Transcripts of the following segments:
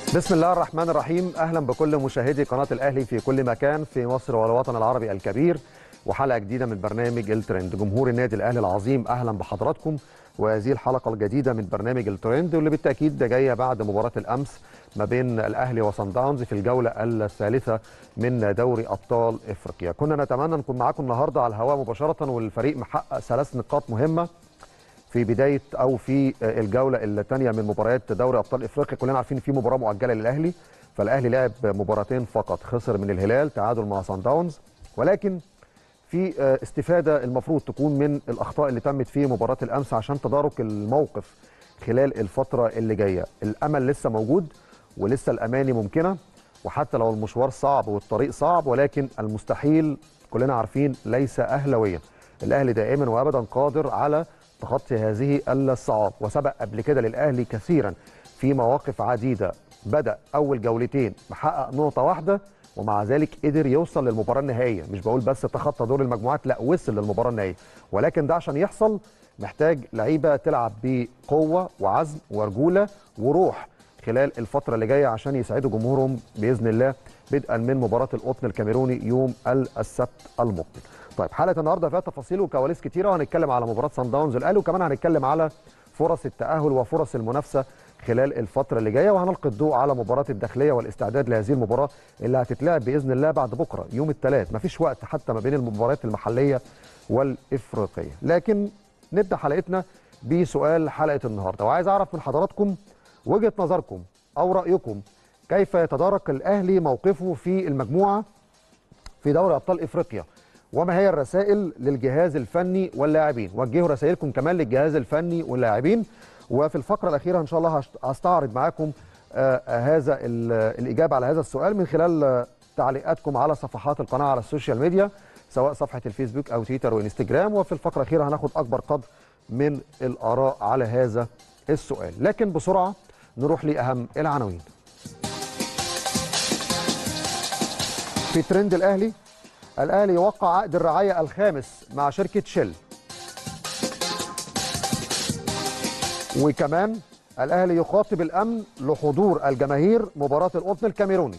بسم الله الرحمن الرحيم اهلا بكل مشاهدي قناه الاهلي في كل مكان في مصر والوطن العربي الكبير وحلقه جديده من برنامج الترند جمهور النادي الاهلي العظيم اهلا بحضراتكم وهذه الحلقه الجديده من برنامج الترند واللي بالتاكيد ده جايه بعد مباراه الامس ما بين الاهلي وصن داونز في الجوله الثالثه من دوري ابطال افريقيا كنا نتمنى نكون معاكم النهارده على الهواء مباشره والفريق محقق ثلاث نقاط مهمه في بدايه او في الجوله الثانيه من مباريات دوري ابطال افريقيا كلنا عارفين في مباراه مؤجله للاهلي فالاهلي لعب مباراتين فقط خسر من الهلال تعادل مع سان داونز ولكن في استفاده المفروض تكون من الاخطاء اللي تمت في مباراه الامس عشان تدارك الموقف خلال الفتره اللي جايه الامل لسه موجود ولسه الاماني ممكنه وحتى لو المشوار صعب والطريق صعب ولكن المستحيل كلنا عارفين ليس اهلويا الاهلي دائما وابدا قادر على تخطي هذه الصعاب وسبق قبل كده للاهلي كثيرا في مواقف عديده بدا اول جولتين محقق نقطه واحده ومع ذلك قدر يوصل للمباراه النهائيه مش بقول بس تخطى دور المجموعات لا وصل للمباراه النهائيه ولكن ده عشان يحصل محتاج لعيبه تلعب بقوه وعزم ورجوله وروح خلال الفتره اللي جايه عشان يساعدوا جمهورهم باذن الله بدءا من مباراه القطن الكاميروني يوم السبت المقبل طيب حلقه النهارده فيها تفاصيل وكواليس كتيره وهنتكلم على مباراه سان داونز الاهلي وكمان هنتكلم على فرص التاهل وفرص المنافسه خلال الفتره اللي جايه وهنلقي الضوء على مباراه الداخليه والاستعداد لهذه المباراه اللي هتتلعب باذن الله بعد بكره يوم الثلاث مفيش وقت حتى ما بين المباريات المحليه والافريقيه لكن نبدا حلقتنا بسؤال حلقه النهارده وعايز اعرف من حضراتكم وجهه نظركم او رايكم كيف يتدارك الاهلي موقفه في المجموعه في دوري ابطال افريقيا وما هي الرسائل للجهاز الفني واللاعبين وجهوا رسائلكم كمان للجهاز الفني واللاعبين وفي الفقره الاخيره ان شاء الله هستعرض معاكم آه هذا الاجابه على هذا السؤال من خلال آه تعليقاتكم على صفحات القناه على السوشيال ميديا سواء صفحه الفيسبوك او تويتر وانستجرام وفي الفقره الاخيره هناخد اكبر قدر من الاراء على هذا السؤال لكن بسرعه نروح لاهم العناوين في ترند الاهلي الاهلي يوقع عقد الرعايه الخامس مع شركه شل وكمان الاهلي يخاطب الامن لحضور الجماهير مباراه القطن الكاميروني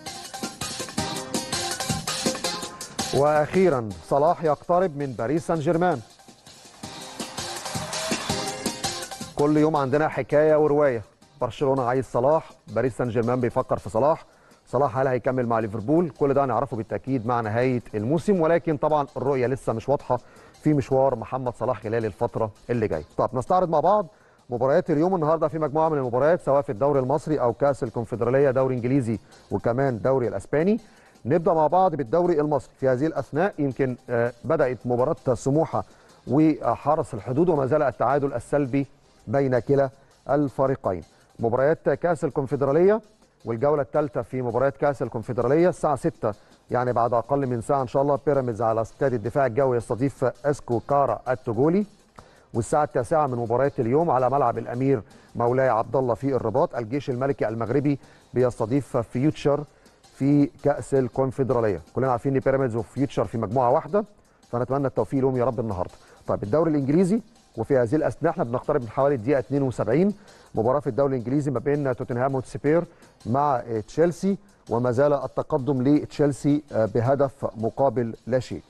واخيرا صلاح يقترب من باريس سان جيرمان كل يوم عندنا حكايه وروايه برشلونه عايز صلاح باريس سان جيرمان بيفكر في صلاح صلاح هل هيكمل مع ليفربول كل ده هنعرفه بالتاكيد مع نهايه الموسم ولكن طبعا الرؤيه لسه مش واضحه في مشوار محمد صلاح خلال الفتره اللي جايه طب نستعرض مع بعض مباريات اليوم النهارده في مجموعه من المباريات سواء في الدوري المصري او كاس الكونفدراليه دوري انجليزي وكمان الدوري الاسباني نبدا مع بعض بالدوري المصري في هذه الاثناء يمكن بدات مباراه سموحه وحرس الحدود وما زال التعادل السلبي بين كلا الفريقين مباريات كاس الكونفدراليه والجوله الثالثه في مباريات كاس الكونفدراليه الساعه 6 يعني بعد اقل من ساعه ان شاء الله بيراميدز على استاد الدفاع الجوي يستضيف اسكو كارا التوجولي والساعه التاسعه من مباريات اليوم على ملعب الامير مولاي عبد الله في الرباط الجيش الملكي المغربي بيستضيف فيوتشر في كاس الكونفدراليه كلنا عارفين ان بيراميدز وفيوتشر في مجموعه واحده فنتمنى التوفيق لهم يا رب النهارده طيب الدوري الانجليزي وفي هذه الاثناء احنا بنقترب من حوالي الدقيقه 72 مباراه في الدوري الانجليزي ما بين توتنهام وتسبير مع تشيلسي وما زال التقدم لتشيلسي بهدف مقابل لا شيء.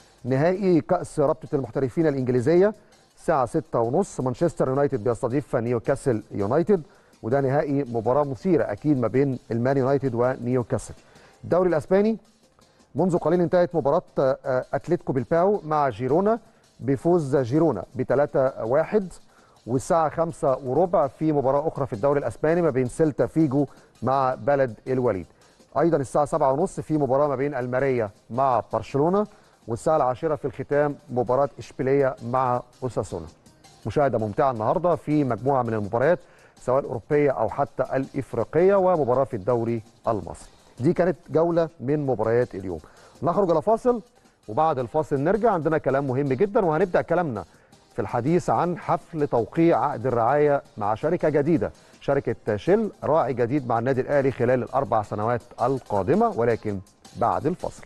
نهائي كاس رابطه المحترفين الانجليزيه الساعه 6:30 مانشستر يونايتد بيستضيف نيوكاسل يونايتد وده نهائي مباراه مثيره اكيد ما بين المان يونايتد ونيوكاسل. الدوري الاسباني منذ قليل انتهت مباراه اتلتيكو بالباو مع جيرونا بفوز جيرونا ب 3-1 والساعة خمسة وربع في مباراة أخرى في الدوري الأسباني ما بين سيلتا فيجو مع بلد الوليد أيضا الساعة سبعة ونص في مباراة ما بين الماريا مع برشلونة والساعة العاشرة في الختام مباراة إشبيلية مع أوساسونا مشاهدة ممتعة النهاردة في مجموعة من المباريات سواء الأوروبية أو حتى الإفريقية ومباراة في الدوري المصري دي كانت جولة من مباريات اليوم نخرج إلى فاصل وبعد الفاصل نرجع عندنا كلام مهم جدا وهنبدأ كلامنا في الحديث عن حفل توقيع عقد الرعاية مع شركة جديدة شركة شل راعي جديد مع النادي الأهلي خلال الأربع سنوات القادمة ولكن بعد الفصل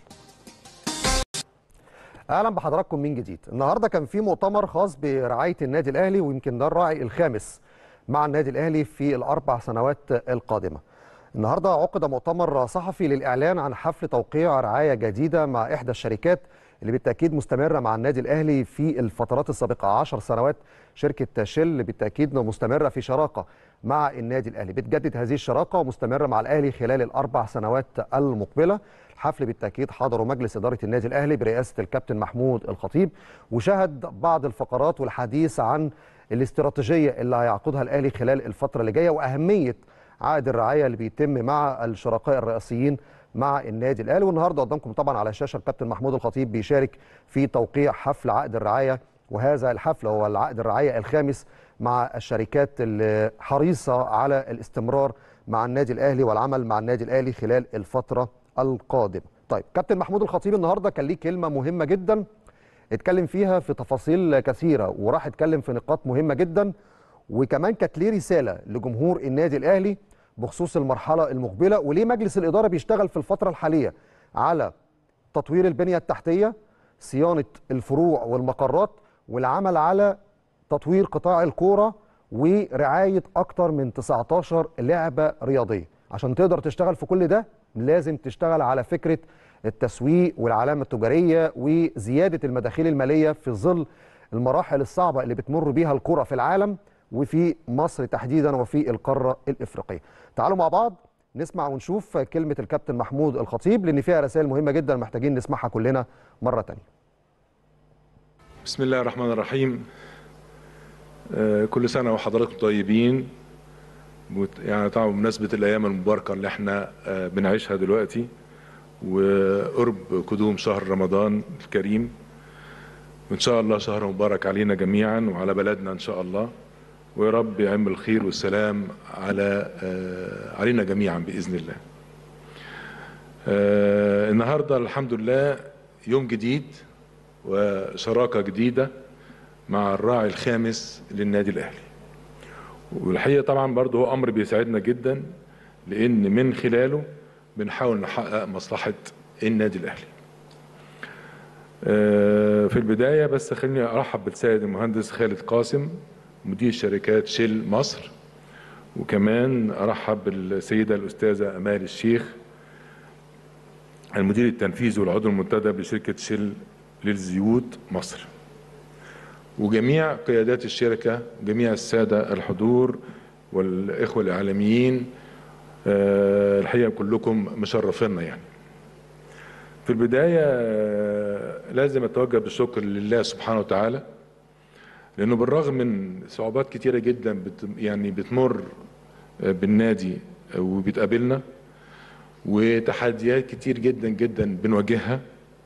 اهلا بحضراتكم من جديد النهارده كان في مؤتمر خاص برعايه النادي الاهلي ويمكن ده الراعي الخامس مع النادي الاهلي في الاربع سنوات القادمه النهارده عقد مؤتمر صحفي للاعلان عن حفل توقيع رعايه جديده مع احدى الشركات اللي بالتاكيد مستمره مع النادي الاهلي في الفترات السابقه 10 سنوات شركه شل بالتاكيد مستمره في شراكه مع النادي الاهلي بتجدد هذه الشراكه ومستمره مع الاهلي خلال الاربع سنوات المقبله الحفل بالتاكيد حضره مجلس اداره النادي الاهلي برئاسه الكابتن محمود الخطيب وشهد بعض الفقرات والحديث عن الاستراتيجيه اللي هيعقدها الاهلي خلال الفتره اللي جايه واهميه عقد الرعايه اللي بيتم مع الشركاء الرئيسيين مع النادي الاهلي والنهارده قدامكم طبعا على الشاشه الكابتن محمود الخطيب بيشارك في توقيع حفل عقد الرعايه وهذا الحفل هو العقد الرعايه الخامس مع الشركات اللي حريصه على الاستمرار مع النادي الاهلي والعمل مع النادي الاهلي خلال الفتره القادمه. طيب كابتن محمود الخطيب النهارده كان ليه كلمه مهمه جدا اتكلم فيها في تفاصيل كثيره وراح اتكلم في نقاط مهمه جدا وكمان كانت ليه رساله لجمهور النادي الاهلي بخصوص المرحله المقبله وليه مجلس الاداره بيشتغل في الفتره الحاليه على تطوير البنيه التحتيه صيانه الفروع والمقرات والعمل على تطوير قطاع الكوره ورعايه اكتر من 19 لعبه رياضيه عشان تقدر تشتغل في كل ده لازم تشتغل على فكره التسويق والعلامه التجاريه وزياده المداخيل الماليه في ظل المراحل الصعبه اللي بتمر بيها الكره في العالم وفي مصر تحديدا وفي القاره الافريقيه. تعالوا مع بعض نسمع ونشوف كلمه الكابتن محمود الخطيب لان فيها رسائل مهمه جدا محتاجين نسمعها كلنا مره ثانيه. بسم الله الرحمن الرحيم آه، كل سنه وحضراتكم طيبين مت- يعني طبعا بمناسبه الايام المباركه اللي احنا آه، بنعيشها دلوقتي وقرب قدوم شهر رمضان الكريم وان شاء الله شهر مبارك علينا جميعا وعلى بلدنا ان شاء الله ويا رب يعم الخير والسلام على آه، علينا جميعا باذن الله آه، النهارده الحمد لله يوم جديد وشراكه جديده مع الراعي الخامس للنادي الاهلي والحقيقه طبعا برضه هو امر بيساعدنا جدا لان من خلاله بنحاول نحقق مصلحه النادي الاهلي آه، في البدايه بس خليني ارحب بالسيد المهندس خالد قاسم مدير شركات شيل مصر وكمان ارحب بالسيده الاستاذه امال الشيخ المدير التنفيذي والعضو المنتدب لشركه شيل للزيوت مصر وجميع قيادات الشركه جميع الساده الحضور والاخوه الاعلاميين آه، الحقيقه كلكم مشرفينا يعني في البدايه آه، لازم اتوجه بالشكر لله سبحانه وتعالى لانه بالرغم من صعوبات كتيره جدا بت يعني بتمر آه، بالنادي آه، وبتقابلنا وتحديات كتير جدا جدا بنواجهها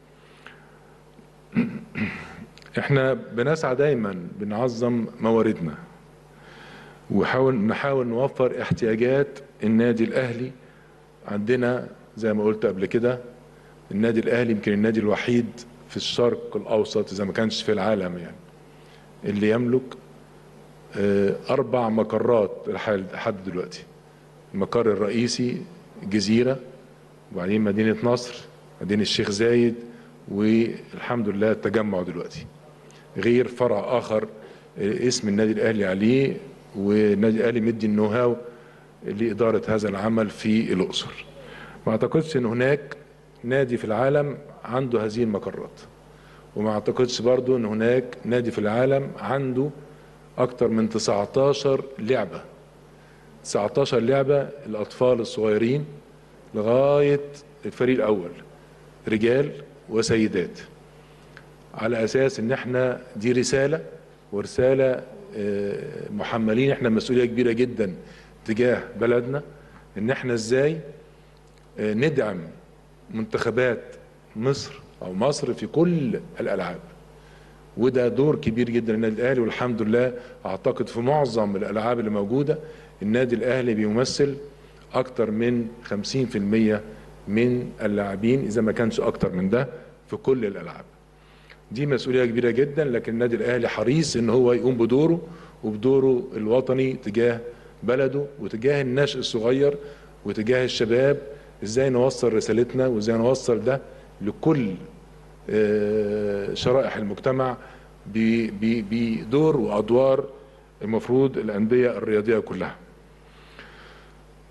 احنا بنسعى دايما بنعظم مواردنا وحاول نحاول نوفر احتياجات النادي الاهلي عندنا زي ما قلت قبل كده النادي الاهلي يمكن النادي الوحيد في الشرق الاوسط اذا ما كانش في العالم يعني اللي يملك آه، اربع مقرات لحد لحد دلوقتي المقر الرئيسي جزيره وبعدين مدينه نصر مدينه الشيخ زايد والحمد لله التجمع دلوقتي غير فرع اخر آه، اسم النادي الاهلي عليه والنادي الاهلي مدي النو هاو لاداره هذا العمل في الاقصر ما اعتقدش ان هناك نادي في العالم عنده هذه المقرات وما اعتقدش برضو ان هناك نادي في العالم عنده اكتر من 19 لعبة 19 لعبة الاطفال الصغيرين لغاية الفريق الاول رجال وسيدات على اساس ان احنا دي رسالة ورسالة آه، محملين احنا مسؤولية كبيرة جدا تجاه بلدنا ان احنا ازاي آه، ندعم منتخبات مصر او مصر في كل الالعاب وده دور كبير جدا للنادي الاهلي والحمد لله اعتقد في معظم الالعاب اللي موجوده النادي الاهلي بيمثل اكتر من 50% من اللاعبين اذا ما كانش اكتر من ده في كل الالعاب دي مسؤوليه كبيره جدا لكن النادي الاهلي حريص ان هو يقوم بدوره وبدوره الوطني تجاه بلده وتجاه النشء الصغير وتجاه الشباب ازاي نوصل رسالتنا وازاي نوصل ده لكل آه، شرائح المجتمع ب- ب- بدور وادوار المفروض الانديه الرياضيه كلها.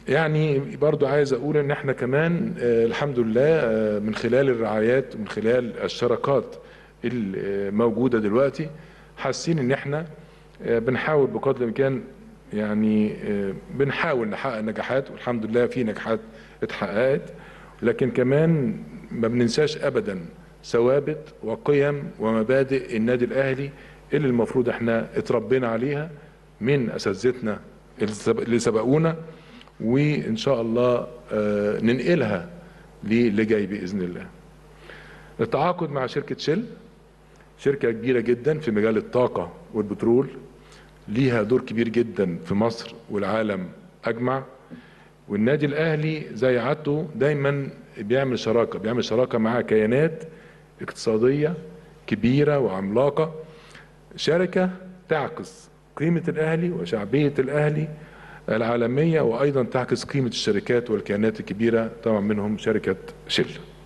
يعني برضو عايز اقول ان احنا كمان آه، الحمد لله آه، من خلال الرعايات ومن خلال الشراكات الموجوده دلوقتي حاسين ان احنا آه، بنحاول بقدر الامكان يعني آه، بنحاول نحقق نجاحات والحمد لله في نجاحات اتحققت لكن كمان ما بننساش ابدا ثوابت وقيم ومبادئ النادي الاهلي اللي المفروض احنا اتربينا عليها من اساتذتنا اللي سبق- اللي سبقونا وان شاء الله آه، ننقلها للي جاي باذن الله. التعاقد مع شركه شل شركه كبيره جدا في مجال الطاقه والبترول ليها دور كبير جدا في مصر والعالم اجمع والنادي الاهلي زي عادته دايما بيعمل شراكه بيعمل شراكه مع كيانات اقتصاديه كبيره وعملاقه شركه تعكس قيمه الاهلي وشعبيه الاهلي العالميه وايضا تعكس قيمه الشركات والكيانات الكبيره طبعا منهم شركه شل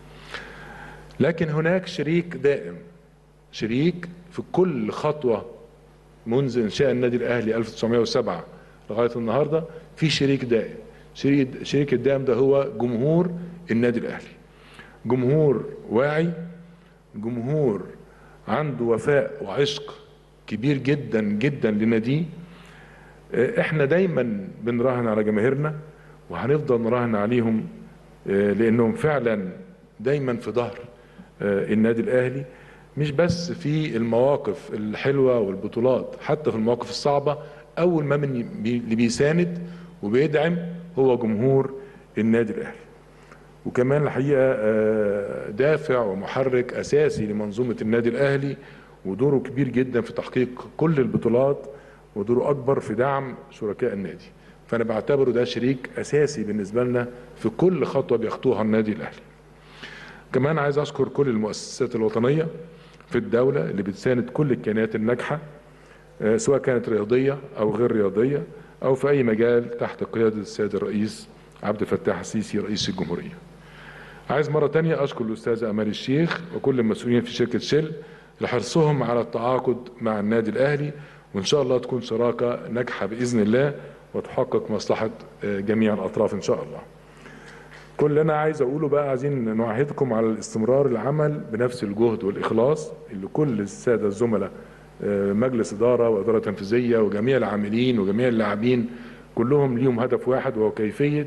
لكن هناك شريك دائم شريك في كل خطوه منذ انشاء النادي الاهلي 1907 لغايه النهارده في شريك دائم شريك شريك الدائم ده هو جمهور النادي الاهلي جمهور واعي جمهور عنده وفاء وعشق كبير جدا جدا لناديه آه، احنا دايما بنراهن على جماهيرنا وهنفضل نراهن عليهم آه، لانهم فعلا دايما في ظهر آه، النادي الاهلي مش بس في المواقف الحلوه والبطولات حتى في المواقف الصعبه اول ما من بي- اللي بيساند وبيدعم هو جمهور النادي الاهلي وكمان الحقيقه آه، دافع ومحرك اساسي لمنظومه النادي الاهلي ودوره كبير جدا في تحقيق كل البطولات ودوره اكبر في دعم شركاء النادي فانا بعتبره ده شريك اساسي بالنسبه لنا في كل خطوه بيخطوها النادي الاهلي كمان عايز اشكر كل المؤسسات الوطنيه في الدوله اللي بتساند كل الكيانات الناجحه آه، سواء كانت رياضيه او غير رياضيه او في اي مجال تحت قياده السيد الرئيس عبد الفتاح السيسي رئيس الجمهوريه. عايز مره تانية اشكر الاستاذ امال الشيخ وكل المسؤولين في شركه شل لحرصهم على التعاقد مع النادي الاهلي وان شاء الله تكون شراكه ناجحه باذن الله وتحقق مصلحه آه، جميع الاطراف ان شاء الله. كل اللي انا عايز اقوله بقى عايزين نعهدكم على الاستمرار العمل بنفس الجهد والاخلاص اللي كل الساده الزملاء آه، مجلس اداره واداره تنفيذيه وجميع العاملين وجميع اللاعبين كلهم ليهم هدف واحد وهو كيفيه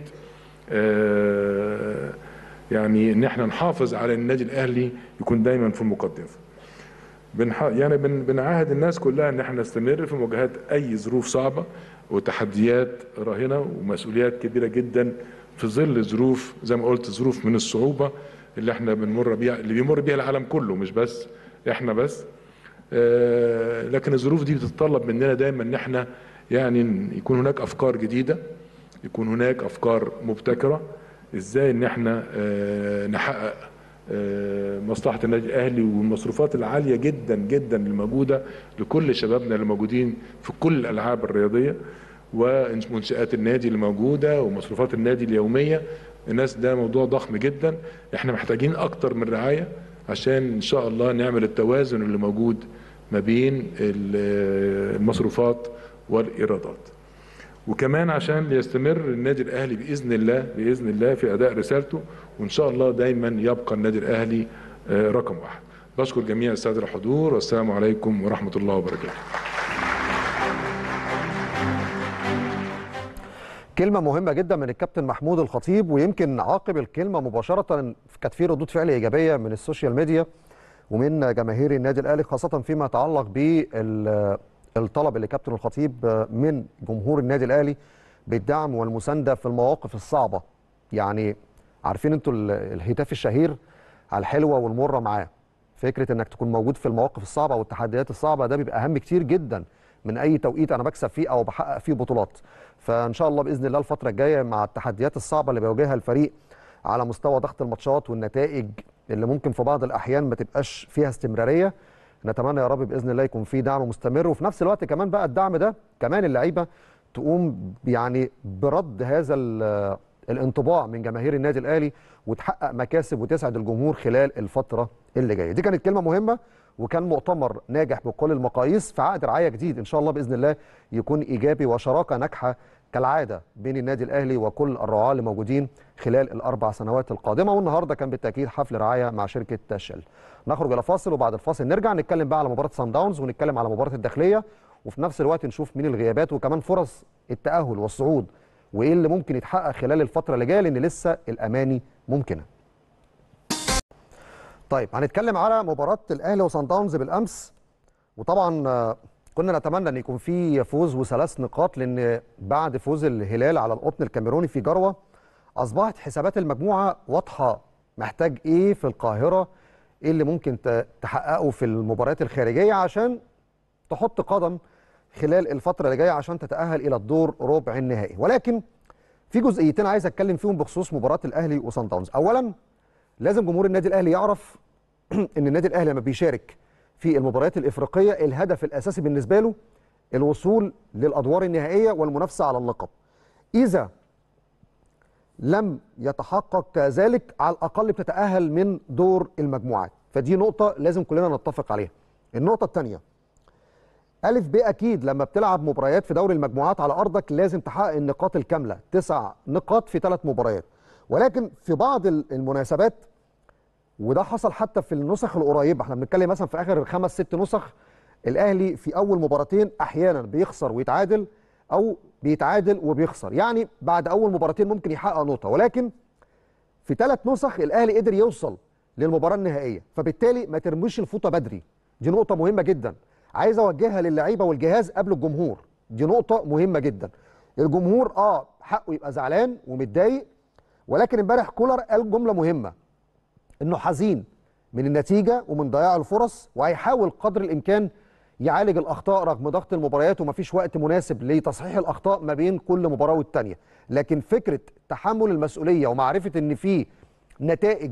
آه، يعني ان احنا نحافظ على النادي الاهلي يكون دايما في المقدمه. بنح... يعني بن... بنعاهد الناس كلها ان احنا نستمر في مواجهه اي ظروف صعبه وتحديات راهنه ومسؤوليات كبيره جدا في ظل ظروف زي ما قلت ظروف من الصعوبه اللي احنا بنمر بيها اللي بيمر بيها العالم كله مش بس احنا بس آه لكن الظروف دي بتتطلب مننا دايما ان احنا يعني يكون هناك افكار جديده يكون هناك افكار مبتكره ازاي ان احنا آه نحقق آه، مصلحه النادي الاهلي والمصروفات العاليه جدا جدا الموجوده لكل شبابنا اللي موجودين في كل الالعاب الرياضيه ومنشات النادي اللي موجوده ومصروفات النادي اليوميه الناس ده موضوع ضخم جدا احنا محتاجين اكتر من رعايه عشان ان شاء الله نعمل التوازن اللي موجود ما بين ال- المصروفات والايرادات وكمان عشان يستمر النادي الاهلي باذن الله باذن الله في اداء رسالته وان شاء الله دايما يبقى النادي الاهلي آه، رقم واحد بشكر جميع الساده الحضور والسلام عليكم ورحمه الله وبركاته كلمة مهمة جدا من الكابتن محمود الخطيب ويمكن عاقب الكلمة مباشرة كانت في ردود فعل إيجابية من السوشيال ميديا ومن جماهير النادي الأهلي خاصة فيما يتعلق بالطلب اللي كابتن الخطيب من جمهور النادي الأهلي بالدعم والمساندة في المواقف الصعبة يعني عارفين انتوا ال- الهتاف الشهير على الحلوة والمرة معاه فكرة انك تكون موجود في المواقف الصعبة والتحديات الصعبة ده بيبقى أهم كتير جدا من أي توقيت أنا بكسب فيه أو بحقق فيه بطولات فان شاء الله باذن الله الفتره الجايه مع التحديات الصعبه اللي بيواجهها الفريق على مستوى ضغط الماتشات والنتائج اللي ممكن في بعض الاحيان ما تبقاش فيها استمراريه نتمنى يا رب باذن الله يكون في دعم مستمر وفي نفس الوقت كمان بقى الدعم ده كمان اللعيبه تقوم يعني برد هذا ال- الانطباع من جماهير النادي الاهلي وتحقق مكاسب وتسعد الجمهور خلال الفتره اللي جايه دي كانت كلمه مهمه وكان مؤتمر ناجح بكل المقاييس في عقد رعايه جديد ان شاء الله باذن الله يكون ايجابي وشراكه ناجحه كالعاده بين النادي الاهلي وكل الرعاه اللي موجودين خلال الاربع سنوات القادمه والنهارده كان بالتاكيد حفل رعايه مع شركه شل. نخرج الى فاصل وبعد الفاصل نرجع نتكلم بقى على مباراه سان داونز ونتكلم على مباراه الداخليه وفي نفس الوقت نشوف مين الغيابات وكمان فرص التاهل والصعود وايه اللي ممكن يتحقق خلال الفتره اللي جايه لان لسه الاماني ممكنه. طيب هنتكلم على مباراه الاهلي وصن داونز بالامس وطبعا آه، كنا نتمنى ان يكون في فوز وثلاث نقاط لان بعد فوز الهلال على القطن الكاميروني في جروه اصبحت حسابات المجموعه واضحه محتاج ايه في القاهره ايه اللي ممكن ت- تحققه في المباريات الخارجيه عشان تحط قدم خلال الفتره اللي جايه عشان تتاهل الى الدور ربع النهائي ولكن في جزئيتين عايز اتكلم فيهم بخصوص مباراه الاهلي وصن داونز اولا لازم جمهور النادي الاهلي يعرف ان النادي الاهلي لما بيشارك في المباريات الافريقيه الهدف الاساسي بالنسبه له الوصول للادوار النهائيه والمنافسه على اللقب اذا لم يتحقق ذلك على الاقل بتتاهل من دور المجموعات فدي نقطه لازم كلنا نتفق عليها النقطه الثانيه ألف ب أكيد لما بتلعب مباريات في دوري المجموعات على أرضك لازم تحقق النقاط الكاملة تسع نقاط في ثلاث مباريات ولكن في بعض ال- المناسبات وده حصل حتى في النسخ القريبة احنا بنتكلم مثلا في آخر خمس ست نسخ الأهلي في أول مباراتين أحيانا بيخسر ويتعادل أو بيتعادل وبيخسر يعني بعد أول مباراتين ممكن يحقق نقطة ولكن في ثلاث نسخ الاهلي قدر يوصل للمباراه النهائيه فبالتالي ما ترميش الفوطه بدري دي نقطه مهمه جدا عايز اوجهها للعيبه والجهاز قبل الجمهور دي نقطه مهمه جدا الجمهور اه حقه يبقى زعلان ومتضايق ولكن امبارح كولر قال جمله مهمه انه حزين من النتيجه ومن ضياع الفرص وهيحاول قدر الامكان يعالج الاخطاء رغم ضغط المباريات ومفيش وقت مناسب لتصحيح الاخطاء ما بين كل مباراه والتانيه لكن فكره تحمل المسؤوليه ومعرفه ان في نتائج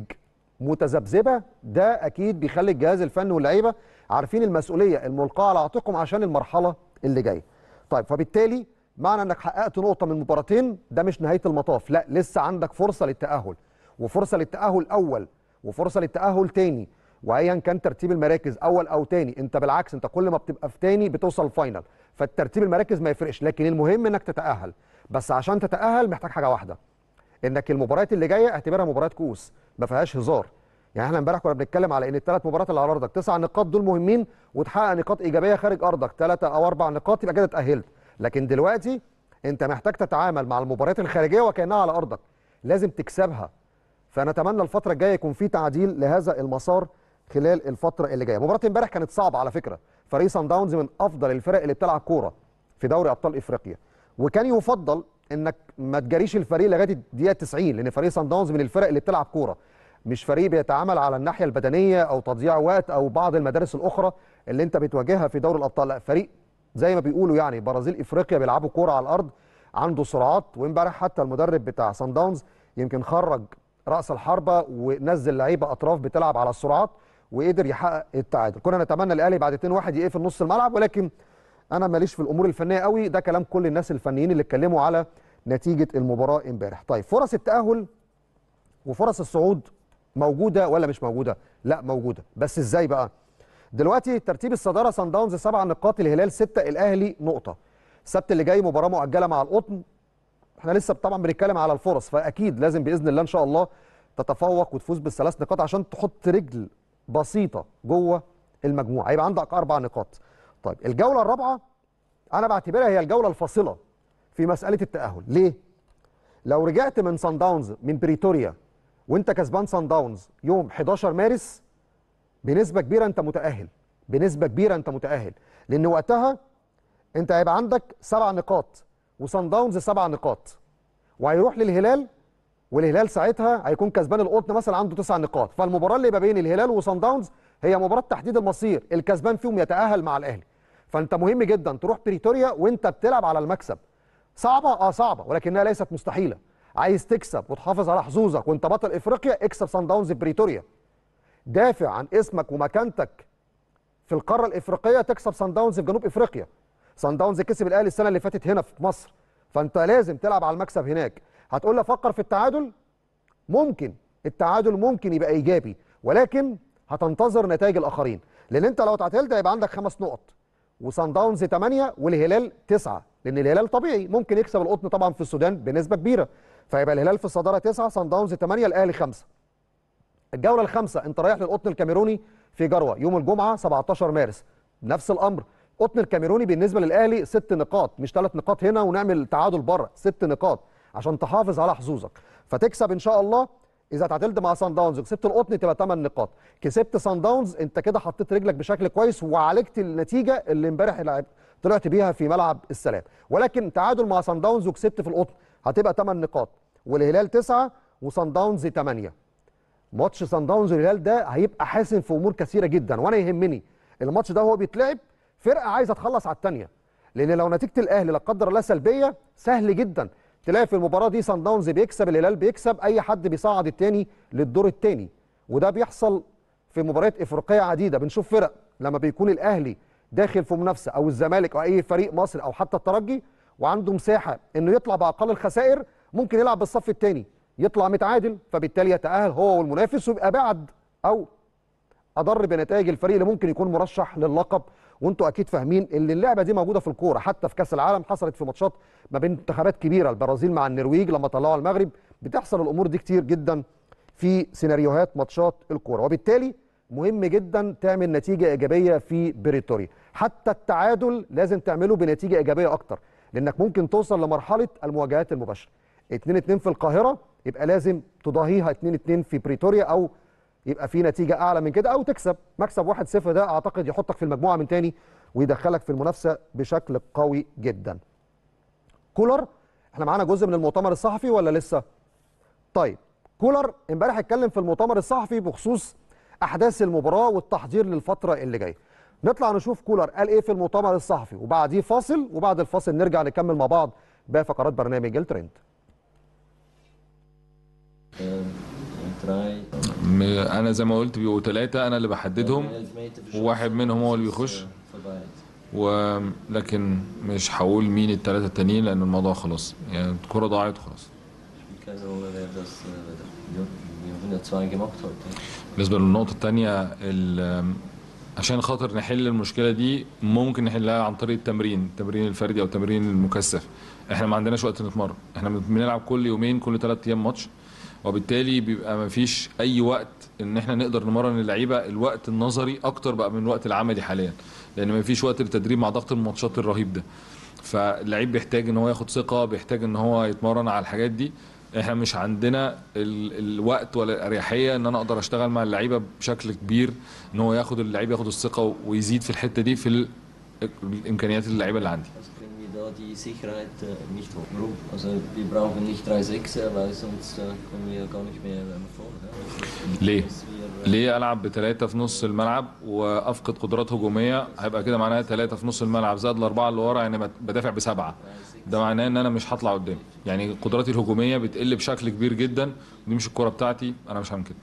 متذبذبه ده اكيد بيخلي الجهاز الفني واللعيبه عارفين المسؤوليه الملقاه على عاتقهم عشان المرحله اللي جايه طيب فبالتالي معنى انك حققت نقطه من مباراتين ده مش نهايه المطاف لا لسه عندك فرصه للتاهل وفرصه للتاهل اول وفرصه للتاهل تاني وايا كان ترتيب المراكز اول او تاني انت بالعكس انت كل ما بتبقى في تاني بتوصل الفاينل فالترتيب المراكز ما يفرقش لكن المهم انك تتاهل بس عشان تتاهل محتاج حاجه واحده انك المباريات اللي جايه اعتبرها مباريات كؤوس ما فيهاش هزار يعني احنا امبارح كنا بنتكلم على ان الثلاث مباريات اللي على ارضك تسع نقاط دول مهمين وتحقق نقاط ايجابيه خارج ارضك ثلاثه او اربع نقاط يبقى كده اتاهلت لكن دلوقتي انت محتاج تتعامل مع المباريات الخارجيه وكانها على ارضك لازم تكسبها فنتمنى الفتره الجايه يكون في تعديل لهذا المسار خلال الفتره اللي جايه مباراه امبارح كانت صعبه على فكره فريق سان داونز من افضل الفرق اللي بتلعب كوره في دوري ابطال افريقيا وكان يفضل انك ما تجاريش الفريق لغايه الدقيقه 90 لان فريق سان داونز من الفرق اللي بتلعب كوره مش فريق بيتعامل على الناحيه البدنيه او تضييع وقت او بعض المدارس الاخرى اللي انت بتواجهها في دوري الابطال لا فريق زي ما بيقولوا يعني برازيل افريقيا بيلعبوا كوره على الارض عنده سرعات وامبارح حتى المدرب بتاع سان داونز يمكن خرج راس الحربه ونزل لعيبه اطراف بتلعب على السرعات وقدر يحقق التعادل كنا نتمنى الاهلي بعد 2-1 يقفل نص الملعب ولكن انا ماليش في الامور الفنيه قوي ده كلام كل الناس الفنيين اللي اتكلموا على نتيجه المباراه امبارح طيب فرص التاهل وفرص الصعود موجوده ولا مش موجوده لا موجوده بس ازاي بقى دلوقتي ترتيب الصداره سان داونز سبع نقاط الهلال سته الاهلي نقطه السبت اللي جاي مباراه مؤجله مع القطن احنا لسه طبعا بنتكلم على الفرص فاكيد لازم باذن الله ان شاء الله تتفوق وتفوز بالثلاث نقاط عشان تحط رجل بسيطه جوه المجموعه يبقى عندك اربع نقاط طيب الجوله الرابعه انا بعتبرها هي الجوله الفاصله في مساله التاهل ليه لو رجعت من سان داونز من بريتوريا وانت كسبان سان داونز يوم 11 مارس بنسبه كبيره انت متاهل بنسبه كبيره انت متاهل لان وقتها انت هيبقى عندك سبع نقاط وسان داونز سبع نقاط وهيروح للهلال والهلال ساعتها هيكون كسبان القطن مثلا عنده تسع نقاط فالمباراه اللي ما بين الهلال وصن داونز هي مباراه تحديد المصير الكسبان فيهم يتاهل مع الاهلي فانت مهم جدا تروح بريتوريا وانت بتلعب على المكسب صعبه اه صعبه ولكنها ليست مستحيله عايز تكسب وتحافظ على حظوظك وانت بطل افريقيا اكسب صن داونز في بريتوريا دافع عن اسمك ومكانتك في القاره الافريقيه تكسب صن داونز في جنوب افريقيا صن داونز كسب الاهلي السنه اللي فاتت هنا في مصر فانت لازم تلعب على المكسب هناك هتقول لي افكر في التعادل ممكن التعادل ممكن يبقى ايجابي ولكن هتنتظر نتائج الاخرين لان انت لو تعادلت هيبقى عندك خمس نقط وصن داونز 8 والهلال 9 لان الهلال طبيعي ممكن يكسب القطن طبعا في السودان بنسبه كبيره فيبقى الهلال في الصداره 9 صن داونز 8 الاهلي 5 الجوله الخامسه انت رايح للقطن الكاميروني في جروه يوم الجمعه 17 مارس نفس الامر قطن الكاميروني بالنسبه للاهلي ست نقاط مش ثلاث نقاط هنا ونعمل تعادل بره ست نقاط عشان تحافظ على حظوظك فتكسب ان شاء الله اذا تعادلت مع سان داونز وكسبت القطن تبقى 8 نقاط كسبت سان داونز انت كده حطيت رجلك بشكل كويس وعالجت النتيجه اللي امبارح لعب- طلعت بيها في ملعب السلام ولكن تعادل مع سان داونز وكسبت في القطن هتبقى 8 نقاط والهلال 9 وسان داونز 8 ماتش سان داونز والهلال ده هيبقى حاسم في امور كثيره جدا وانا يهمني الماتش ده هو بيتلعب فرقه عايزه تخلص على الثانيه لان لو نتيجه الاهلي لا قدر الله سلبيه سهل جدا تلاقي في المباراه دي سان داونز بيكسب الهلال بيكسب اي حد بيصعد الثاني للدور الثاني وده بيحصل في مباريات افريقيه عديده بنشوف فرق لما بيكون الاهلي داخل في منافسه او الزمالك او اي فريق مصري او حتى الترجي وعنده مساحه انه يطلع باقل الخسائر ممكن يلعب بالصف الثاني يطلع متعادل فبالتالي يتاهل هو والمنافس ويبقى بعد او اضر بنتائج الفريق اللي ممكن يكون مرشح للقب وانتوا اكيد فاهمين ان اللعبه دي موجوده في الكوره حتى في كاس العالم حصلت في ماتشات ما بين منتخبات كبيره البرازيل مع النرويج لما طلعوا المغرب بتحصل الامور دي كتير جدا في سيناريوهات ماتشات الكوره وبالتالي مهم جدا تعمل نتيجه ايجابيه في بريتوريا حتى التعادل لازم تعمله بنتيجه ايجابيه اكتر لانك ممكن توصل لمرحله المواجهات المباشره 2 2 في القاهره يبقى لازم تضاهيها 2 2 في بريتوريا او يبقى في نتيجه اعلى من كده او تكسب مكسب 1-0 ده اعتقد يحطك في المجموعه من تاني ويدخلك في المنافسه بشكل قوي جدا. كولر احنا معانا جزء من المؤتمر الصحفي ولا لسه؟ طيب كولر امبارح اتكلم في المؤتمر الصحفي بخصوص احداث المباراه والتحضير للفتره اللي جايه. نطلع نشوف كولر قال ايه في المؤتمر الصحفي وبعديه فاصل وبعد الفاصل نرجع نكمل مع بعض باقي فقرات برنامج الترند. drei م- انا زي ما قلت بيبقوا ثلاثه انا اللي بحددهم Elfmeter وواحد منهم هو اللي بيخش vorbei. ولكن مش هقول مين الثلاثه التانيين لان الموضوع خلاص يعني الكره ضاعت خلاص Spielt keine Rolle, wer das. Äh, wer das ja, wir haben ja zwei gemacht heute. بالنسبه للنقطه الثانيه عشان خاطر نحل المشكله دي ممكن نحلها عن طريق التمرين التمرين الفردي او التمرين المكثف احنا ما عندناش وقت نتمرن احنا بنلعب كل يومين كل ثلاث ايام ماتش وبالتالي بيبقى ما فيش اي وقت ان احنا نقدر نمرن اللعيبه الوقت النظري اكتر بقى من الوقت العملي حاليا لان ما فيش وقت للتدريب مع ضغط الماتشات الرهيب ده فاللعيب بيحتاج ان هو ياخد ثقه بيحتاج ان هو يتمرن على الحاجات دي احنا مش عندنا ال الوقت ولا الاريحيه ان انا eقدر اشتغل مع اللعيبه بشكل كبير ان هو ياخد اللعيب ياخد الثقه ويزيد في الحته دي في ال- الامكانيات اللعيبه اللي عندي Also kriegen wir da die Sicherheit äh, nicht hoch. Warum? Also wir brauchen nicht drei Sechser, weil sonst äh, kommen wir gar nicht mehr ähm, vor. Ja? Also, ليه؟ dass wir, äh, ليه العب بثلاثه في نص الملعب وافقد قدرات هجوميه هيبقى كده معناها ثلاثه في نص الملعب زائد الاربعه اللي ورا يعني بت- بدافع بسبعه ده معناه ان انا مش هطلع قدام يعني قدراتي الهجوميه بتقل بشكل كبير جدا ودي مش الكره بتاعتي انا مش هعمل كده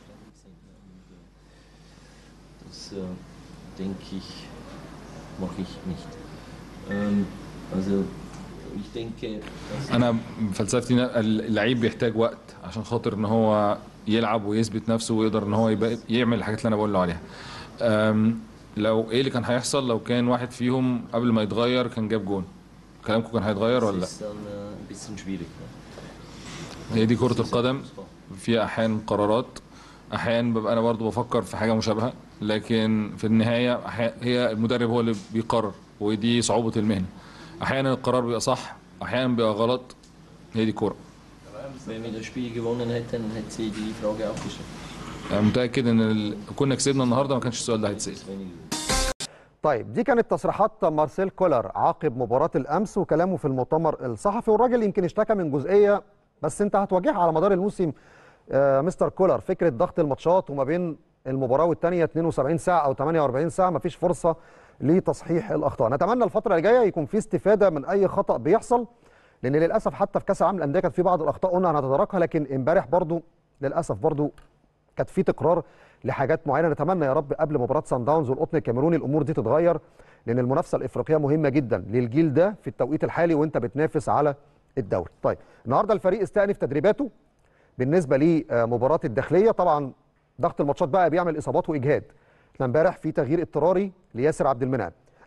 Das äh, denke ich, mache ich nicht. Ähm, also ich denke, dass انا فلسفتي إن اللعيب بيحتاج وقت عشان خاطر ان هو يلعب ويثبت نفسه ويقدر ان هو يبقى يعمل الحاجات اللي انا بقول له عليها أم، لو ايه اللي كان هيحصل لو كان واحد فيهم قبل ما يتغير كان جاب جون كلامكم كان هيتغير ولا لا das ist dann äh, ein bisschen schwierig. Ne? هي دي كرة القدم فيها احيانا قرارات احيانا ببقى انا برضو بفكر في حاجه مشابهه لكن في النهايه أحيانا هي المدرب هو اللي بيقرر ودي صعوبه المهنه احيانا القرار بيبقى صح احيانا بيبقى غلط هي دي كوره Wenn wir das Spiel gewonnen hätten, hätte sie die Frage auch gestellt. انا متاكد ان ال... كنا كسبنا النهارده ما كانش السؤال ده هيتسال Weniger. طيب دي كانت تصريحات مارسيل كولر عقب مباراة الأمس وكلامه في المؤتمر الصحفي والراجل يمكن اشتكى من جزئية بس أنت هتواجهها على مدار الموسم آه مستر كولر فكرة ضغط الماتشات وما بين المباراة والتانية 72 ساعة أو 48 ساعة مفيش فرصة لتصحيح الأخطاء نتمنى الفترة اللي جاية يكون في استفادة من أي خطأ بيحصل لأن للأسف حتى في كأس العالم للأندية كانت في بعض الأخطاء قلنا هنتداركها لكن امبارح برضو للأسف برضو كانت في تكرار لحاجات معينه نتمنى يا رب قبل مباراه سان داونز والقطن الكاميروني الامور دي تتغير لان المنافسه الافريقيه مهمه جدا للجيل ده في التوقيت الحالي وانت بتنافس على الدوري. طيب النهارده الفريق استأنف تدريباته بالنسبه لمباراه الداخليه طبعا ضغط الماتشات بقى بيعمل اصابات واجهاد. احنا امبارح في تغيير اضطراري لياسر عبد المنعم.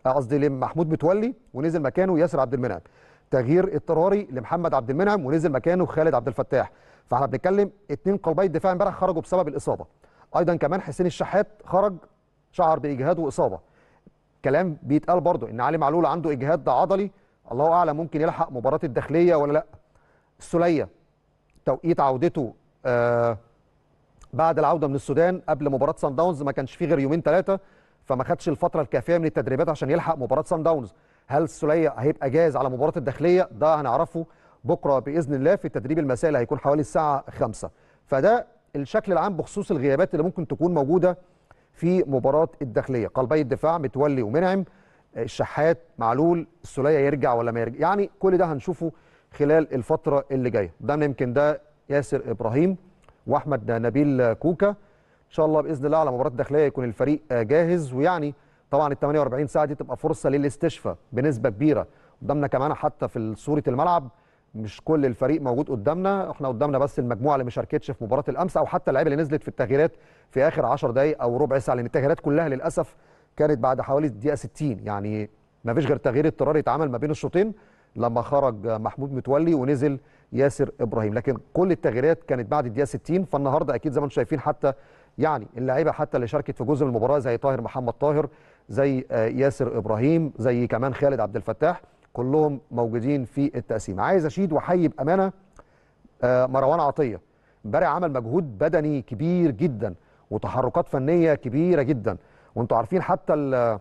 آه، قصدي لمحمود متولي ونزل مكانه ياسر عبد المنعم تغيير اضطراري لمحمد عبد المنعم ونزل مكانه خالد عبد الفتاح فاحنا بنتكلم اتنين قلبي الدفاع امبارح خرجوا بسبب الاصابه ايضا كمان حسين الشحات خرج شعر باجهاد واصابه كلام بيتقال برضه ان علي معلول عنده اجهاد عضلي الله اعلم ممكن يلحق مباراه الداخليه ولا لا السوليه توقيت عودته آه بعد العوده من السودان قبل مباراه سان داونز ما كانش فيه غير يومين ثلاثه فما خدش الفتره الكافيه من التدريبات عشان يلحق مباراه سان داونز هل السوليه هيبقى جاهز على مباراه الداخليه ده هنعرفه بكره باذن الله في التدريب المسائي اللي هيكون حوالي الساعه 5 فده الشكل العام بخصوص الغيابات اللي ممكن تكون موجوده في مباراه الداخليه قلبي الدفاع متولي ومنعم الشحات معلول السوليه يرجع ولا ما يرجع يعني كل ده هنشوفه خلال الفتره اللي جايه ده يمكن ده ياسر ابراهيم واحمد نبيل كوكا ان شاء الله باذن الله على مباراه الداخليه يكون الفريق جاهز ويعني طبعا ال 48 ساعه دي تبقى فرصه للاستشفاء بنسبه كبيره قدامنا كمان حتى في صوره الملعب مش كل الفريق موجود قدامنا احنا قدامنا بس المجموعه اللي ما شاركتش في مباراه الامس او حتى اللعيبه اللي نزلت في التغييرات في اخر 10 دقائق او ربع ساعه لان التغييرات كلها للاسف كانت بعد حوالي الدقيقه 60 يعني ما فيش غير تغيير اضطراري اتعمل ما بين الشوطين لما خرج محمود متولي ونزل ياسر ابراهيم لكن كل التغييرات كانت بعد الدقيقه 60 فالنهارده اكيد زي ما انتم شايفين حتى يعني اللعيبه حتى اللي شاركت في جزء من المباراه زي طاهر محمد طاهر زي آه، ياسر ابراهيم زي كمان خالد عبد الفتاح كلهم موجودين في التقسيم عايز اشيد واحيي بامانه آه، مروان عطيه امبارح عمل مجهود بدني كبير جدا وتحركات فنيه كبيره جدا وانتوا عارفين حتى ال-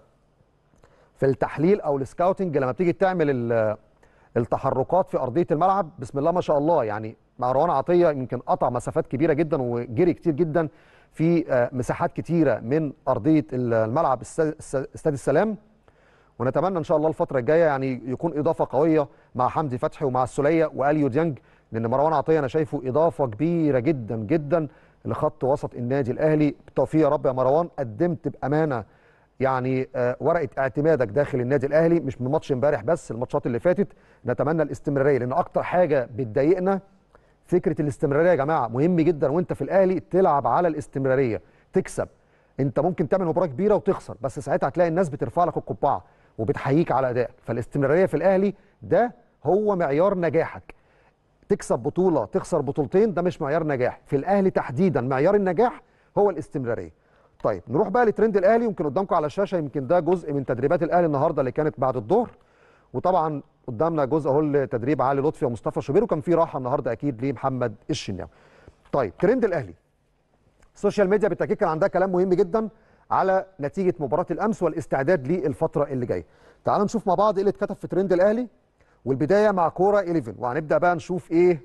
في التحليل او السكاوتنج لما بتيجي تعمل ال- التحركات في ارضيه الملعب بسم الله ما شاء الله يعني مروان عطيه يمكن قطع مسافات كبيره جدا وجري كتير جدا في آه، مساحات كتيره من ارضيه الملعب استاد استاد السلام ونتمنى ان شاء الله الفتره الجايه يعني يكون اضافه قويه مع حمدي فتحي ومع السوليه واليو ديانج لان مروان عطيه انا شايفه اضافه كبيره جدا جدا لخط وسط النادي الاهلي بالتوفيق يا رب يا مروان قدمت بامانه يعني آه، ورقه اعتمادك داخل النادي الاهلي مش من ماتش امبارح بس الماتشات اللي فاتت نتمنى الاستمراريه لان اكتر حاجه بتضايقنا فكره الاستمراريه يا جماعه مهم جدا وانت في الاهلي تلعب على الاستمراريه تكسب انت ممكن تعمل مباراه كبيره وتخسر بس ساعتها هتلاقي الناس بترفع لك القبعه وبتحييك على ادائك فالاستمراريه في الاهلي ده هو معيار نجاحك تكسب بطوله تخسر بطولتين ده مش معيار نجاح في الاهلي تحديدا معيار النجاح هو الاستمراريه طيب نروح بقى لترند الاهلي يمكن قدامكم على الشاشه يمكن ده جزء من تدريبات الاهلي النهارده اللي كانت بعد الظهر وطبعا قدامنا جزء اهو لتدريب علي لطفي ومصطفى شوبير وكان في راحه النهارده اكيد لمحمد الشناوي طيب ترند الاهلي السوشيال ميديا بالتاكيد كان عندها كلام مهم جدا على نتيجه مباراه الامس والاستعداد للفتره اللي جايه تعالوا نشوف مع بعض ايه اللي اتكتب في ترند الاهلي والبدايه مع كوره 11 وهنبدا بقى نشوف ايه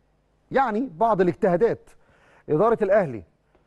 يعني بعض الاجتهادات اداره الاهلي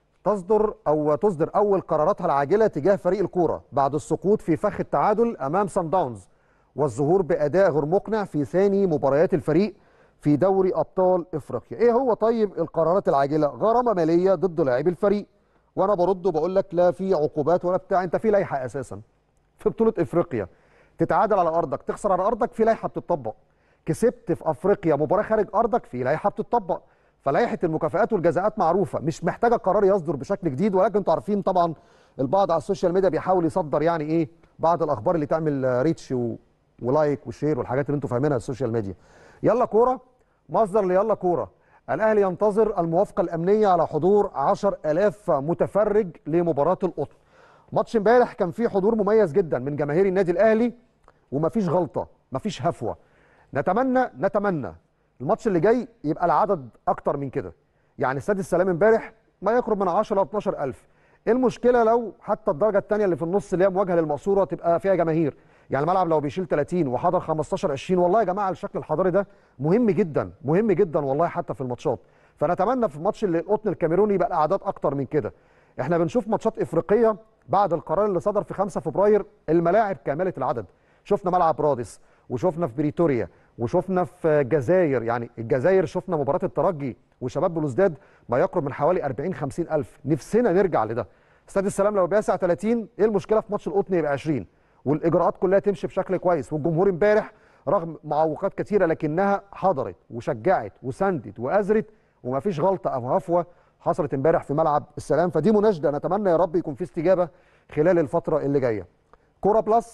تصدر او تصدر اول قراراتها العاجله تجاه فريق الكوره بعد السقوط في فخ التعادل امام سان داونز والظهور باداء غير مقنع في ثاني مباريات الفريق في دوري ابطال افريقيا ايه هو طيب القرارات العاجله غرامه ماليه ضد لاعبي الفريق وانا برد وبقول لك لا في عقوبات ولا بتاع انت في لائحه اساسا في بطوله افريقيا تتعادل على ارضك تخسر على ارضك في لائحه بتطبق كسبت في افريقيا مباراه خارج ارضك في لائحه بتطبق فلائحه المكافآت والجزاءات معروفه مش محتاجه قرار يصدر بشكل جديد ولكن انتوا عارفين طبعا البعض على السوشيال ميديا بيحاول يصدر يعني ايه بعض الاخبار اللي تعمل آه، ريتش و... ولايك وشير والحاجات اللي انتوا فاهمينها على السوشيال ميديا يلا كوره مصدر ليلا كوره الاهلي ينتظر الموافقه الامنيه على حضور 10000 متفرج لمباراه القطن ماتش امبارح كان فيه حضور مميز جدا من جماهير النادي الاهلي ومفيش غلطه مفيش هفوه نتمنى نتمنى الماتش اللي جاي يبقى العدد اكتر من كده يعني استاد السلام امبارح ما يقرب من 10 ل 12000 ايه المشكله لو حتى الدرجه الثانيه اللي في النص اللي هي مواجهه للمقصوره تبقى فيها جماهير يعني الملعب لو بيشيل 30 وحضر 15 20 والله يا جماعه الشكل الحضاري ده مهم جدا مهم جدا والله حتى في الماتشات فنتمنى في ماتش اللي- القطن الكاميروني يبقى الاعداد اكتر من كده احنا بنشوف ماتشات افريقيه بعد القرار اللي صدر في 5 فبراير الملاعب كامله العدد شفنا ملعب رادس وشفنا في بريتوريا وشفنا في الجزائر يعني الجزائر شفنا مباراه الترجي وشباب بلوزداد ما يقرب من حوالي 40 50 الف نفسنا نرجع لده استاد السلام لو بيسع 30 ايه المشكله في ماتش القطن يبقى 20 والاجراءات كلها تمشي بشكل كويس والجمهور امبارح رغم معوقات كثيره لكنها حضرت وشجعت وسندت واذرت وما فيش غلطه او هفوه حصلت امبارح في ملعب السلام فدي مناشده نتمنى يا رب يكون في استجابه خلال الفتره اللي جايه كوره بلس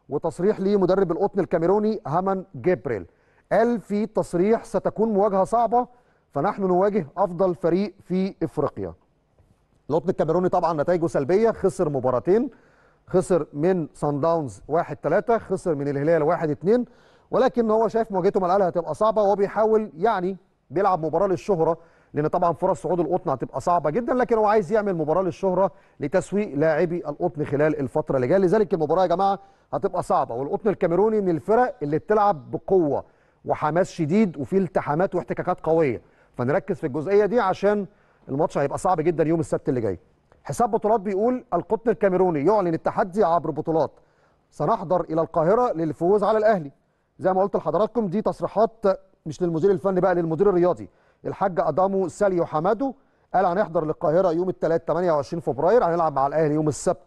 وتصريح لمدرب القطن الكاميروني هامان جبريل قال في تصريح ستكون مواجهه صعبه فنحن نواجه افضل فريق في افريقيا القطن الكاميروني طبعا نتائجه سلبيه خسر مباراتين خسر من سان داونز 1 3 خسر من الهلال 1 2 ولكن هو شايف مواجهته مع الاهلي هتبقى صعبه وهو بيحاول يعني بيلعب مباراه للشهره لان طبعا فرص صعود القطن هتبقى صعبه جدا لكن هو عايز يعمل مباراه للشهره لتسويق لاعبي القطن خلال الفتره اللي جايه لذلك المباراه يا جماعه هتبقى صعبه والقطن الكاميروني من الفرق اللي بتلعب بقوه وحماس شديد وفي التحامات واحتكاكات قويه فنركز في الجزئيه دي عشان الماتش هيبقى صعب جدا يوم السبت اللي جاي حساب بطولات بيقول القطن الكاميروني يعلن التحدي عبر بطولات سنحضر الى القاهره للفوز على الاهلي زي ما قلت لحضراتكم دي تصريحات مش للمدير الفني بقى للمدير الرياضي الحاج ادامو ساليو حمادو قال هنحضر للقاهره يوم الثلاث 28 فبراير هنلعب مع الاهلي يوم السبت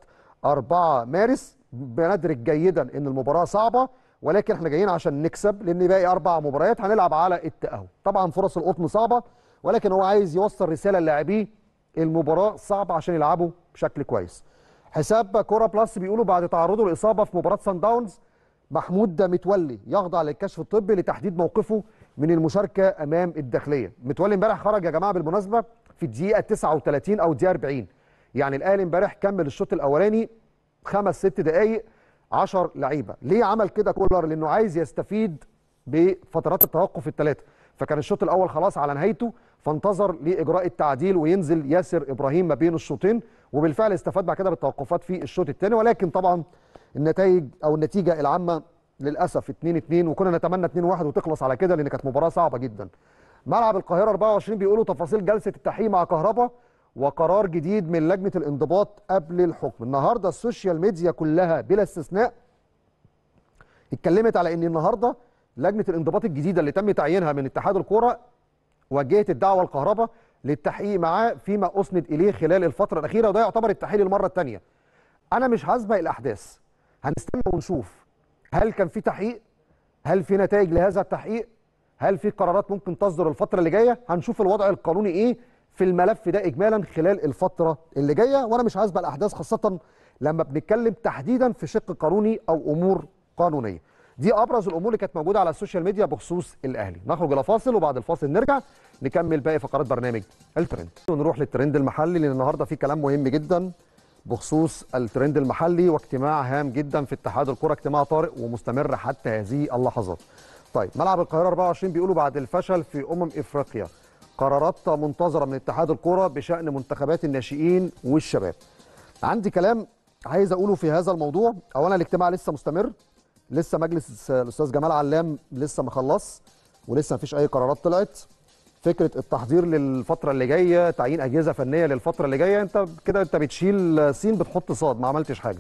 4 مارس بندرك جيدا ان المباراه صعبه ولكن احنا جايين عشان نكسب لان باقي اربع مباريات هنلعب على التاهل طبعا فرص القطن صعبه ولكن هو عايز يوصل رساله للاعبيه المباراه صعبه عشان يلعبوا بشكل كويس حساب كوره بلس بيقولوا بعد تعرضه لاصابه في مباراه سان داونز محمود متولي يخضع للكشف الطبي لتحديد موقفه من المشاركه امام الداخليه متولي امبارح خرج يا جماعه بالمناسبه في الدقيقه 39 او الدقيقه 40 يعني الاهلي امبارح كمل الشوط الاولاني خمس ست دقائق 10 لعيبه ليه عمل كده كولر لانه عايز يستفيد بفترات التوقف الثلاثه فكان الشوط الاول خلاص على نهايته فانتظر لاجراء التعديل وينزل ياسر ابراهيم ما بين الشوطين وبالفعل استفاد بعد كده بالتوقفات في الشوط الثاني ولكن طبعا النتائج او النتيجه العامه للاسف 2 2 وكنا نتمنى 2 1 وتخلص على كده لان كانت مباراه صعبه جدا ملعب القاهره 24 بيقولوا تفاصيل جلسه التحقيق مع كهربا وقرار جديد من لجنه الانضباط قبل الحكم النهارده السوشيال ميديا كلها بلا استثناء اتكلمت على ان النهارده لجنه الانضباط الجديده اللي تم تعيينها من اتحاد الكوره وجهت الدعوه الكهرباء للتحقيق معاه فيما اسند اليه خلال الفتره الاخيره وده يعتبر التحقيق للمره الثانيه انا مش هسبق الاحداث هنستنى ونشوف هل كان في تحقيق هل في نتائج لهذا التحقيق هل في قرارات ممكن تصدر الفتره اللي جايه هنشوف الوضع القانوني ايه في الملف ده اجمالا خلال الفتره اللي جايه وانا مش هسبق الاحداث خاصه لما بنتكلم تحديدا في شق قانوني او امور قانونيه دي ابرز الامور اللي كانت موجوده على السوشيال ميديا بخصوص الاهلي نخرج الى فاصل وبعد الفاصل نرجع نكمل باقي فقرات برنامج الترند ونروح للترند المحلي لان النهارده في كلام مهم جدا بخصوص الترند المحلي واجتماع هام جدا في اتحاد الكره اجتماع طارئ ومستمر حتى هذه اللحظات طيب ملعب القاهره 24 بيقولوا بعد الفشل في امم افريقيا قرارات منتظره من اتحاد الكره بشان منتخبات الناشئين والشباب عندي كلام عايز اقوله في هذا الموضوع اولا الاجتماع لسه مستمر لسه مجلس الاستاذ جمال علام لسه ما خلص ولسه ما فيش اي قرارات طلعت فكره التحضير للفتره اللي جايه تعيين اجهزه فنيه للفتره اللي جايه انت كده انت بتشيل سين بتحط صاد ما عملتش حاجه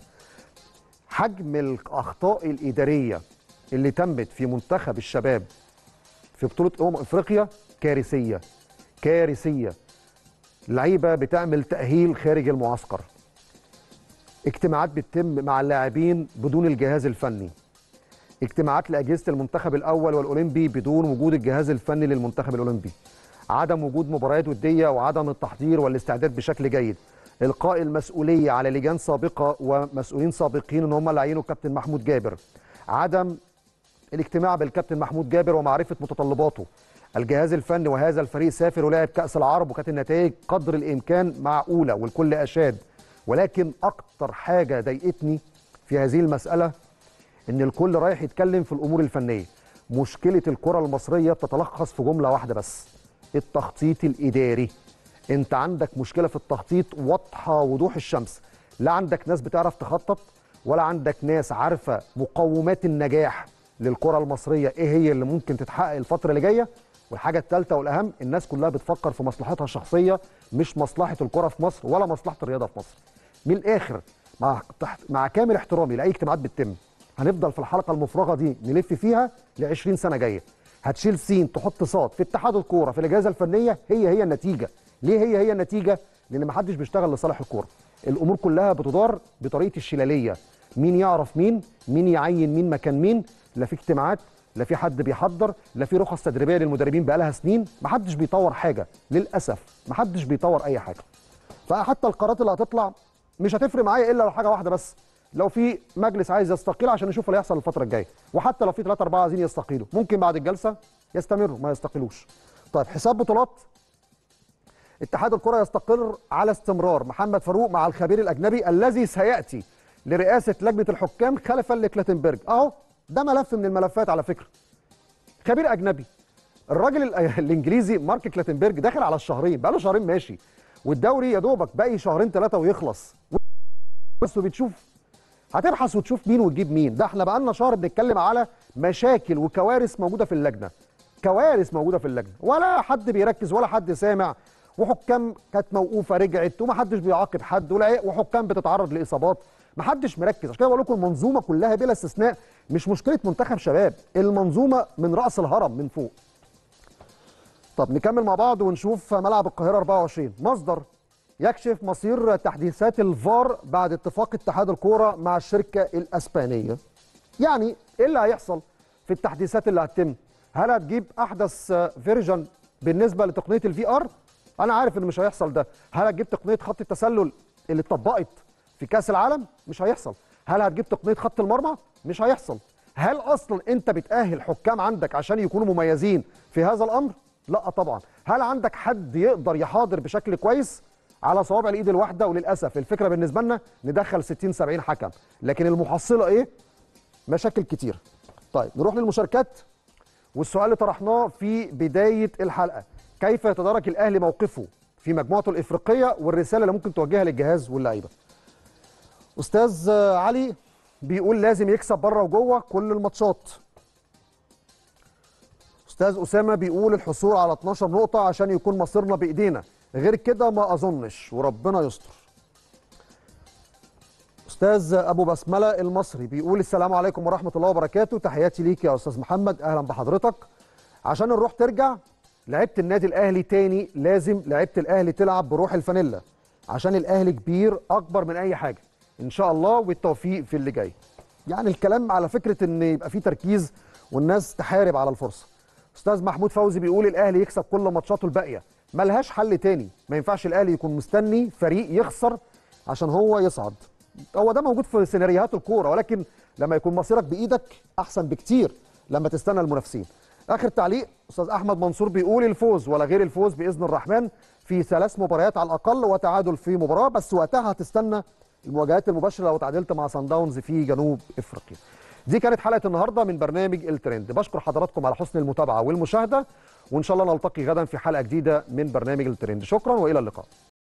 حجم الاخطاء الاداريه اللي تمت في منتخب الشباب في بطوله امم افريقيا كارثيه كارثيه لعيبه بتعمل تاهيل خارج المعسكر اجتماعات بتتم مع اللاعبين بدون الجهاز الفني اجتماعات لاجهزه المنتخب الاول والاولمبي بدون وجود الجهاز الفني للمنتخب الاولمبي عدم وجود مباريات وديه وعدم التحضير والاستعداد بشكل جيد القاء المسؤوليه على لجان سابقه ومسؤولين سابقين ان هم اللي عينوا الكابتن محمود جابر عدم الاجتماع بالكابتن محمود جابر ومعرفه متطلباته الجهاز الفني وهذا الفريق سافر ولعب كاس العرب وكانت النتائج قدر الامكان معقوله والكل اشاد ولكن اكتر حاجه ضايقتني في هذه المساله ان الكل رايح يتكلم في الامور الفنيه مشكله الكره المصريه بتتلخص في جمله واحده بس التخطيط الاداري انت عندك مشكله في التخطيط واضحه وضوح الشمس لا عندك ناس بتعرف تخطط ولا عندك ناس عارفه مقومات النجاح للكره المصريه ايه هي اللي ممكن تتحقق الفتره اللي جايه والحاجه الثالثه والاهم الناس كلها بتفكر في مصلحتها الشخصيه مش مصلحه الكره في مصر ولا مصلحه الرياضه في مصر من الاخر مع تحت مع كامل احترامي لاي اجتماعات بتتم هنفضل في الحلقه المفرغه دي نلف فيها ل 20 سنه جايه هتشيل سين تحط صاد في اتحاد الكوره في الاجهزه الفنيه هي هي النتيجه ليه هي هي النتيجه لان ما حدش بيشتغل لصالح الكوره الامور كلها بتدار بطريقه الشلاليه مين يعرف مين مين يعين مين مكان مين لا في اجتماعات لا في حد بيحضر لا في رخص تدريبيه للمدربين بقالها سنين ما حدش بيطور حاجه للاسف ما حدش بيطور اي حاجه فحتى القرارات اللي هتطلع مش هتفرق معايا الا لو حاجه واحده بس لو في مجلس عايز يستقيل عشان نشوف اللي هيحصل الفتره الجايه وحتى لو في ثلاثة أربعة عايزين يستقيلوا ممكن بعد الجلسه يستمروا ما يستقيلوش طيب حساب بطولات اتحاد الكره يستقر على استمرار محمد فاروق مع الخبير الاجنبي الذي سياتي لرئاسه لجنه الحكام خلفا لكلاتنبرج اهو ده ملف من الملفات على فكره خبير اجنبي الراجل ال- الانجليزي مارك كلاتنبرج داخل على الشهرين بقاله شهرين ماشي والدوري يا دوبك باقي شهرين ثلاثه ويخلص بس بتشوف هتبحث وتشوف مين وتجيب مين ده احنا بقالنا شهر بنتكلم على مشاكل وكوارث موجوده في اللجنه كوارث موجوده في اللجنه ولا حد بيركز ولا حد سامع وحكام كانت موقوفه رجعت ومحدش بيعاقب حد ولا وحكام بتتعرض لاصابات محدش مركز عشان كده بقول لكم المنظومه كلها بلا استثناء مش مشكله منتخب شباب المنظومه من راس الهرم من فوق طب نكمل مع بعض ونشوف ملعب القاهره 24 مصدر يكشف مصير تحديثات الفار بعد اتفاق اتحاد الكوره مع الشركه الاسبانيه يعني ايه اللي هيحصل في التحديثات اللي هتتم هل هتجيب احدث فيرجن بالنسبه لتقنيه الفي ار انا عارف ان مش هيحصل ده هل هتجيب تقنيه خط التسلل اللي اتطبقت في كاس العالم مش هيحصل هل هتجيب تقنيه خط المرمى مش هيحصل هل اصلا انت بتاهل حكام عندك عشان يكونوا مميزين في هذا الامر لا طبعا هل عندك حد يقدر يحاضر بشكل كويس على صوابع الايد الواحده وللاسف الفكره بالنسبه لنا ندخل 60 70 حكم لكن المحصله ايه مشاكل كتير طيب نروح للمشاركات والسؤال اللي طرحناه في بدايه الحلقه كيف يتدارك الاهلي موقفه في مجموعته الافريقيه والرساله اللي ممكن توجهها للجهاز واللعيبه استاذ علي بيقول لازم يكسب بره وجوه كل الماتشات استاذ اسامه بيقول الحصول على 12 نقطه عشان يكون مصيرنا بايدينا غير كده ما اظنش وربنا يستر استاذ ابو بسمله المصري بيقول السلام عليكم ورحمه الله وبركاته تحياتي ليك يا استاذ محمد اهلا بحضرتك عشان الروح ترجع لعيبه النادي الاهلي تاني لازم لعيبه الاهلي تلعب بروح الفانيلا عشان الاهلي كبير اكبر من اي حاجه ان شاء الله والتوفيق في اللي جاي يعني الكلام على فكره ان يبقى في تركيز والناس تحارب على الفرصه استاذ محمود فوزي بيقول الاهلي يكسب كل ماتشاته الباقيه ملهاش حل تاني ما ينفعش الاهلي يكون مستني فريق يخسر عشان هو يصعد هو ده موجود في سيناريوهات الكوره ولكن لما يكون مصيرك بايدك احسن بكتير لما تستنى المنافسين اخر تعليق استاذ احمد منصور بيقول الفوز ولا غير الفوز باذن الرحمن في ثلاث مباريات على الاقل وتعادل في مباراه بس وقتها هتستنى المواجهات المباشره لو تعادلت مع سان داونز في جنوب افريقيا دي كانت حلقه النهارده من برنامج الترند بشكر حضراتكم على حسن المتابعه والمشاهده وان شاء الله نلتقي غدا في حلقه جديده من برنامج الترند شكرا والى اللقاء